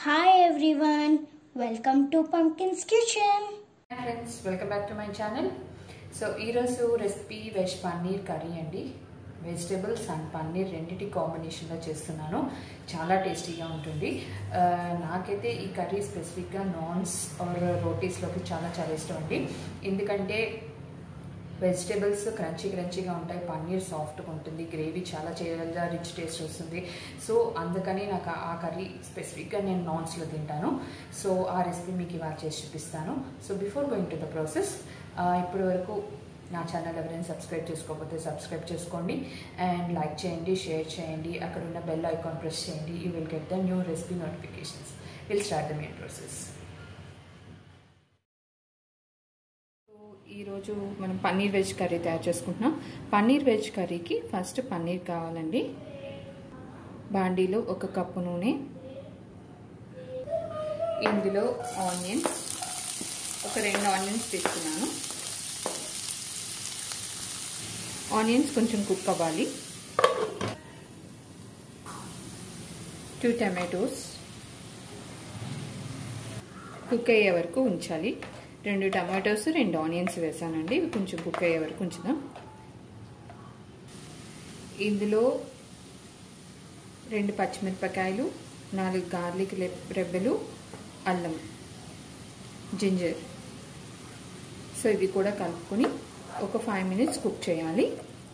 Hi everyone, welcome to Pumpkin's Kitchen. Hi friends welcome back to my channel so ఈరోజు recipe veg paneer curry అండి vegetables and paneer రెండింటి కాంబినేషన్లో చేస్తున్నాను చాలా టేస్టీగా ఉంటుంది ఆ, నాకైతే ఈ కర్రీ స్పెసిఫిక్గా నాన్స్ ఆర్ రోటీస్లోకి చాలా చాలా ఇష్టం అండి ఎందుకంటే వెజిటేబుల్స్ క్రంచీ క్రంచీగా ఉంటాయి పన్నీర్ సాఫ్ట్గా ఉంటుంది గ్రేవీ చాలా చేయగా రిచ్ టేస్ట్ వస్తుంది సో అందుకని నాకు ఆ- ఆ కర్రీ స్పెసిఫిక్గా నేను నాన్స్లో తింటాను సో ఆ రెసిపీ మీకు ఇవాళ చేసి చూపిస్తాను so before going to the process ఇప్పటి వరకు నా ఛానల్ ఎవరైనా సబ్స్క్రైబ్ చేసుకోకపోతే సబ్స్క్రైబ్ చేసుకోండి అండ్ లైక్ చేయండి షేర్ చేయండి అక్కడ ఉన్న బెల్ ఐకాన్ ప్రెస్ చేయండి you will get the new recipe notifications will start the main process ఈరోజు మనం పన్నీర్ వెజ్ కర్రీ తయారు చేసుకుంటున్నాం పన్నీర్ వెజ్ కర్రీకి ఫస్ట్ పన్నీర్ కావాలండి బాండీలో ఒక కప్పు నూనె ఇందులో ఆనియన్స్ ఒక రెండు ఆనియన్స్ తీసుకున్నాను ఆనియన్స్ కొంచెం కుక్ అవ్వాలి టూ టమాటోస్ కుక్ అయ్యే వరకు ఉంచాలి రెండు టమాటోస్ రెండు ఆనియన్స్ వేసానండి ఇవి కొంచెం కుక్ అయ్యే వరకు ఉంచుదాం ఇందులో రెండు పచ్చిమిరపకాయలు నాలుగు గార్లిక్ రెబ్బలు అల్లం జింజర్ సో ఇవి కూడా కలుపుకొని ఒక ఫైవ్ మినిట్స్ కుక్ చేయాలి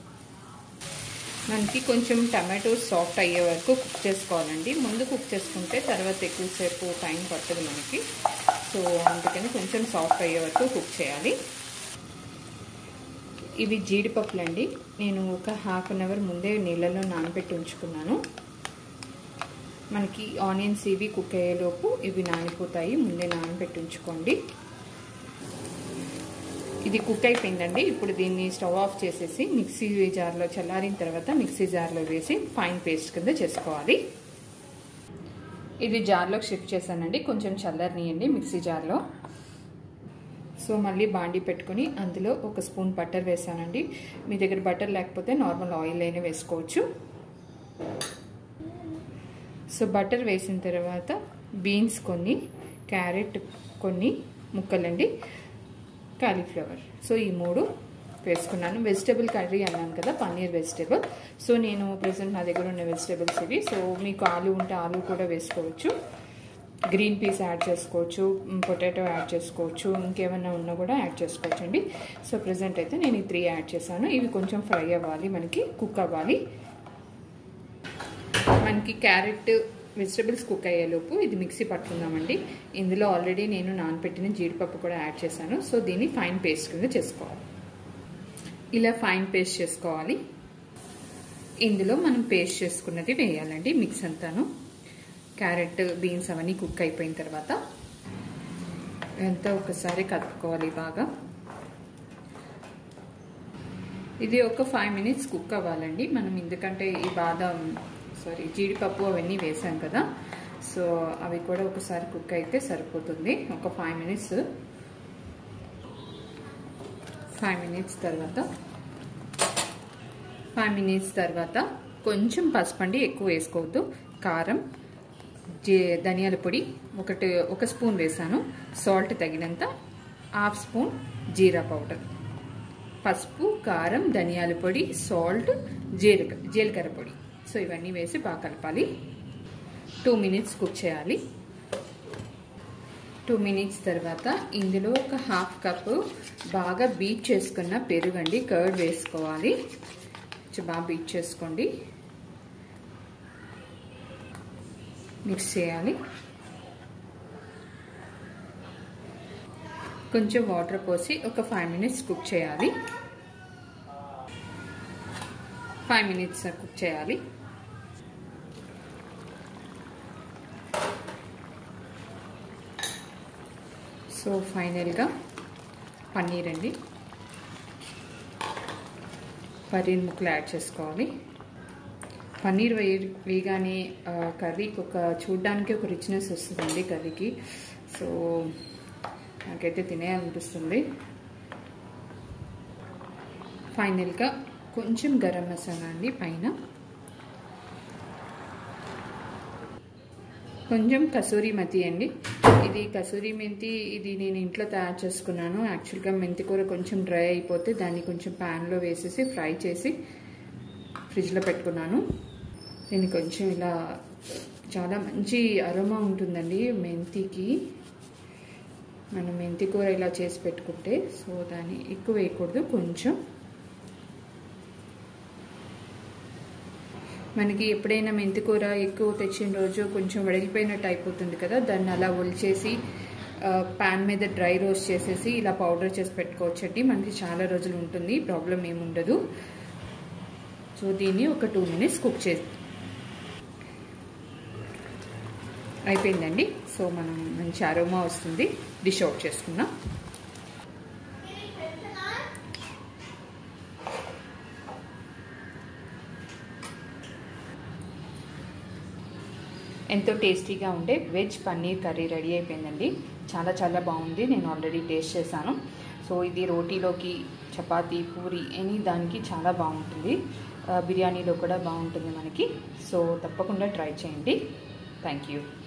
మనకి కొంచెం టమాటోస్ సాఫ్ట్ అయ్యే వరకు కుక్ చేసుకోవాలండి ముందు కుక్ చేసుకుంటే తర్వాత ఎక్కువసేపు టైం పట్టదు మనకి సో అందుకని కొంచెం సాఫ్ట్ అయ్యే వరకు కుక్ చేయాలి ఇవి జీడిపప్పులు అండి నేను ఒక హాఫ్ అన్ అవర్ ముందే నీళ్ళలో నానబెట్టి ఉంచుకున్నాను మనకి ఆనియన్స్ ఇవి కుక్ అయ్యేలోపు ఇవి నానిపోతాయి ముందే నానబెట్టి ఉంచుకోండి ఇది కుక్ అయిపోయిందండి ఇప్పుడు దీన్ని స్టవ్ ఆఫ్ చేసేసి మిక్సీ జార్లో చల్లారిన తర్వాత మిక్సీ జార్లో వేసి ఫైన్ పేస్ట్ కింద చేసుకోవాలి ఇది జార్లోకి షిఫ్ట్ చేశానండి కొంచెం చల్లరనియండి మిక్సీ జార్లో సో మళ్ళీ బాండి పెట్టుకుని అందులో ఒక స్పూన్ బటర్ వేసానండి మీ దగ్గర బటర్ లేకపోతే నార్మల్ ఆయిల్ అయినా వేసుకోవచ్చు సో బటర్ వేసిన తర్వాత బీన్స్ కొన్ని క్యారెట్ కొన్ని ముక్కలండి కాలీఫ్లవర్ సో ఈ మూడు వేసుకున్నాను వెజిటేబుల్ కర్రీ అన్నాను కదా పన్నీర్ వెజిటేబుల్ సో నేను ప్రజెంట్ నా దగ్గర ఉన్న వెజిటేబుల్స్ ఇవి సో మీకు ఆలు ఉంటే ఆలు కూడా వేసుకోవచ్చు గ్రీన్ పీస్ యాడ్ చేసుకోవచ్చు పొటాటో యాడ్ చేసుకోవచ్చు ఇంకేమైనా ఉన్నా కూడా యాడ్ చేసుకోవచ్చు అండి సో ప్రజెంట్ అయితే నేను ఈ త్రీ యాడ్ చేశాను ఇవి కొంచెం ఫ్రై అవ్వాలి మనకి కుక్ అవ్వాలి మనకి క్యారెట్ వెజిటబుల్స్ కుక్ అయ్యేలోపు ఇది మిక్సీ పట్టుకుందామండి ఇందులో ఆల్రెడీ నేను నానపెట్టిన జీడిపప్పు కూడా యాడ్ చేశాను సో దీన్ని ఫైన్ పేస్ట్ కింద చేసుకోవాలి ఇలా ఫైన్ పేస్ట్ చేసుకోవాలి ఇందులో మనం పేస్ట్ చేసుకున్నది వేయాలండి మిక్స్ అంతాను క్యారెట్ బీన్స్ అవన్నీ కుక్ అయిపోయిన తర్వాత ఎంత ఒకసారి కలుపుకోవాలి బాగా ఇది ఒక ఫైవ్ మినిట్స్ కుక్ అవ్వాలండి మనం ఎందుకంటే ఈ బాదం సారీ జీడిపప్పు అవన్నీ వేసాం కదా సో అవి కూడా ఒకసారి కుక్ అయితే సరిపోతుంది ఒక ఫైవ్ మినిట్స్ ఫైవ్ మినిట్స్ తర్వాత ఫైవ్ మినిట్స్ తర్వాత కొంచెం పసుపండి ఎక్కువ వేసుకోవద్దు కారం ధనియాల పొడి ఒకటి ఒక స్పూన్ వేసాను సాల్ట్ తగినంత హాఫ్ స్పూన్ జీరా పౌడర్ పసుపు కారం ధనియాల పొడి సాల్ట్ జీలక జీలకర్ర పొడి సో ఇవన్నీ వేసి బాగా కలపాలి టూ మినిట్స్ కుక్ చేయాలి టూ మినిట్స్ తర్వాత ఇందులో ఒక హాఫ్ కప్ బాగా బీట్ చేసుకున్న పెరుగండి కర్డ్ వేసుకోవాలి బాగా బీట్ చేసుకోండి మిక్స్ చేయాలి కొంచెం వాటర్ పోసి ఒక ఫైవ్ మినిట్స్ కుక్ చేయాలి ఫైవ్ మినిట్స్ కుక్ చేయాలి సో ఫైనల్గా పన్నీర్ అండి పన్నీర్ ముక్కలు యాడ్ చేసుకోవాలి పన్నీర్ వేయ వేయగానే కర్రీకి ఒక చూడ్డానికి ఒక రిచ్నెస్ వస్తుందండి కర్రీకి సో నాకైతే తినేయాలనిపిస్తుంది ఫైనల్గా కొంచెం గరం మసాలా అండి పైన కొంచెం కసూరి మతి అండి ఇది కసూరి మెంతి ఇది నేను ఇంట్లో తయారు చేసుకున్నాను యాక్చువల్గా మెంతి కూర కొంచెం డ్రై అయిపోతే దాన్ని కొంచెం ప్యాన్లో వేసేసి ఫ్రై చేసి ఫ్రిడ్జ్లో పెట్టుకున్నాను దీన్ని కొంచెం ఇలా చాలా మంచి అరోమా ఉంటుందండి మెంతికి మనం మెంతి కూర ఇలా చేసి పెట్టుకుంటే సో దాన్ని ఎక్కువ వేయకూడదు కొంచెం మనకి ఎప్పుడైనా మెంతి కూర ఎక్కువ తెచ్చిన రోజు కొంచెం వడిలిపోయినట్టు అయిపోతుంది కదా దాన్ని అలా ఒలిచేసి ప్యాన్ మీద డ్రై రోస్ట్ చేసేసి ఇలా పౌడర్ చేసి పెట్టుకోవచ్చండి మనకి చాలా రోజులు ఉంటుంది ప్రాబ్లం ఏముండదు సో దీన్ని ఒక టూ మినిట్స్ కుక్ చేసి అయిపోయిందండి సో మనం మంచి అరోమా వస్తుంది డిష్ అవుట్ చేసుకుందాం ఎంతో టేస్టీగా ఉండే వెజ్ పన్నీర్ కర్రీ రెడీ అయిపోయిందండి చాలా చాలా బాగుంది నేను ఆల్రెడీ టేస్ట్ చేశాను సో ఇది రోటీలోకి చపాతీ పూరి ఎనీ దానికి చాలా బాగుంటుంది బిర్యానీలో కూడా బాగుంటుంది మనకి సో తప్పకుండా ట్రై చేయండి థ్యాంక్ యూ